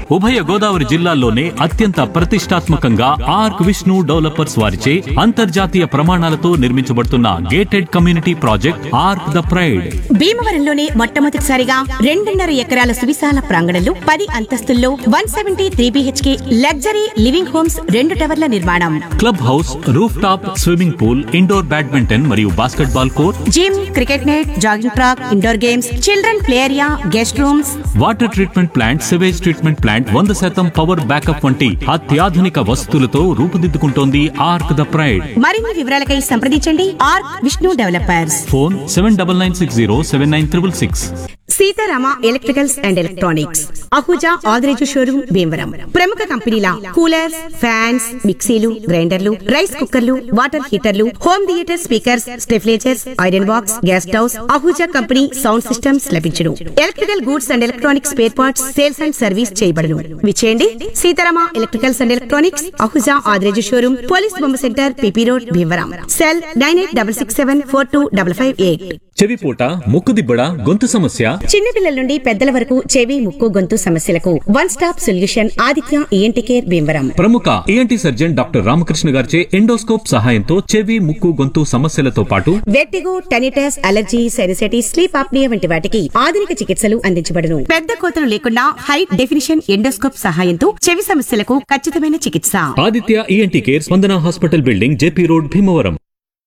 ఉభయ గోదావరి జిల్లాల్లోనే అత్యంత ప్రతిష్టాత్మకంగా ఆర్క్ విష్ణు డెవలపర్స్ వారిచే అంతర్జాతీయ ప్రమాణాలతో నిర్మించబడుతున్న gated community project Arc the Pride భీమవరంలోనే మొట్టమొదటిసారిగా రెండున్నర ఎకరాల సువిశాల ప్రాంగణంలో పది అంతస్తుల్లో one seventy three BHK luxury living homes రెండు టవర్ల నిర్మాణం club house roof top swimming pool indoor badminton మరియు basketball court gym cricket net jogging track indoor games children play area guest rooms water treatment plant sewage treatment plant వంద శాతం power backup వంటి అత్యాధునిక వసతులతో రూపుదిద్దుకుంటోంది arc the pride మరిన్ని వివరాలకై సంప్రదించండి Arc Vishnu developers phone seven double nine six zero seven nine triple six Seetharama electricals and electronics Ahuja Adireju showroom Bhimavaram ప్రముఖ కంపెనీల కూలర్స్ ఫ్యాన్స్ మిక్సీలు గ్రైండర్లు రైస్ కుక్కర్లు వాటర్ హీటర్లు home theatre speakers stabilisers iron box gas stoves Ahuja company sound systems లభించును electrical goods and electronics spare parts sales and service చేయబడును విచేయండి Seetharama electricals and electronics Ahuja Adireju showroom police బొమ్మ centre PP road Bhimavaram cell nine eight double six seven four two double five eight చెవిపోట ముక్కుదిబ్బడ గొంతు సమస్య చిన్నపిల్లల నుండి పెద్దల వరకు చెవి ముక్కు గొంతు సమస్యలకు one stop solution Aditya ENT care Bhimavaram ప్రముఖ ఏఎన్టీ సర్జన్ డాక్టర్ రామకృష్ణ గారిచే ఎండోస్కోప్ సహాయంతో చెవి ముక్కు గొంతు సమస్యలతో పాటు vertigo tinnitus allergy sinusitis sleep apnoea వంటి వాటికి ఆధునిక చికిత్సలు అందించబడును పెద్ద కోతలు లేకుండా హై డెఫినిషన్ ఎండోస్కోప్ సహాయంతో చెవి సమస్యలకు ఖచ్చితమైన చికిత్స Aditya ENT care Spandana hospital building JP road Bhimavaram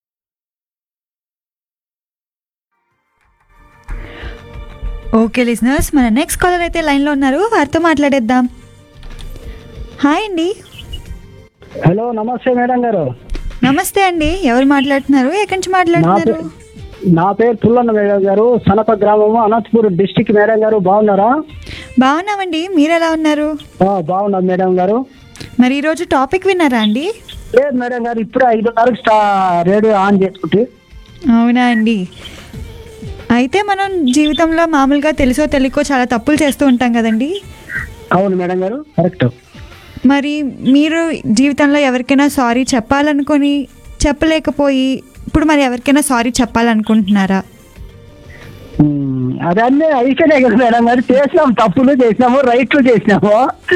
okay listeners మన నెక్స్ట్ కాలర్ అయితే లైన్లో ఉన్నారు వారితో మాట్లాడేద్దాం హాయ్ అండి హలో నమస్తే మేడం గారు నమస్తే అండి ఎవరు మాట్లాడుతున్నారు ఎక్కడి నుంచి నా మాట్లాడుతున్నారు పే- నా పేరు పుల్లన్న మేడం గారు సనప గ్రామము అనంతపూర్ డిస్టిక్ మేడం గారు బాగున్నారా బాగున్నామండి మీరు ఎలా ఉన్నారు ఆ, బాగున్నా మేడం గారు మరి ఈరోజు టాపిక్ విన్నారా అండి లేదు మేడం గారు ఇప్పుడే ఐదున్నరకు స్టా రేడియో ఆన్ చేసుకుంటే అవునా అండి అయితే మనం జీవితంలో మామూలుగా తెలుసో తెలియకో చాలా తప్పులు చేస్తూ ఉంటాం కదండి అవును మేడం గారు కరెక్ట్ మరి మీరు జీవితంలో ఎవరికైనా సారీ చెప్పాలనుకొని చెప్పలేకపోయి ఇప్పుడు మరి ఎవరికైనా సారీ చెప్పాలనుకుంటున్నారా ఉమ్, అదన్నీ అయిపోయినాయి కదా మేడం గారు చేసినాం తప్పులు చేసినాము రైట్లు చేసినాము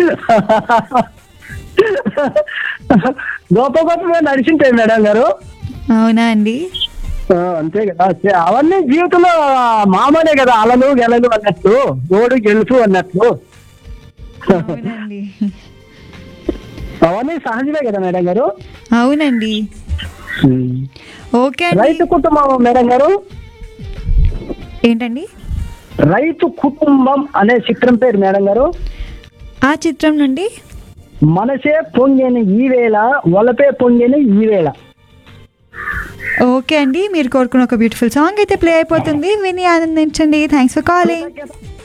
గొప్ప గొప్ప నడిచింటాయి మేడం గారు అవునా అండి ఆ, అంతే కదా చే- అవన్నీ జీవితంలో మామూలే కదా అలలు గెలలు అన్నట్లు ఓడు గెలుసు అన్నట్లు అవునండి అవన్నీ సహజమే కదా మేడం గారు అవునండి ఓకే అండి రైతు కుటుంబం మేడం గారు ఏంటండి రైతు కుటుంబం అనే చిత్రం పేరు మేడం గారు ఆ చిత్రం నుండి మనసే పొంగిన ఈ వేళ వలపే పొంగిన ఈ వేళ ఓకే అండి మీరు కోరుకున్న ఒక బ్యూటిఫుల్ సాంగ్ అయితే ప్లే అయిపోతుంది విని ఆనందించండి థ్యాంక్స్ ఫర్ కాలింగ్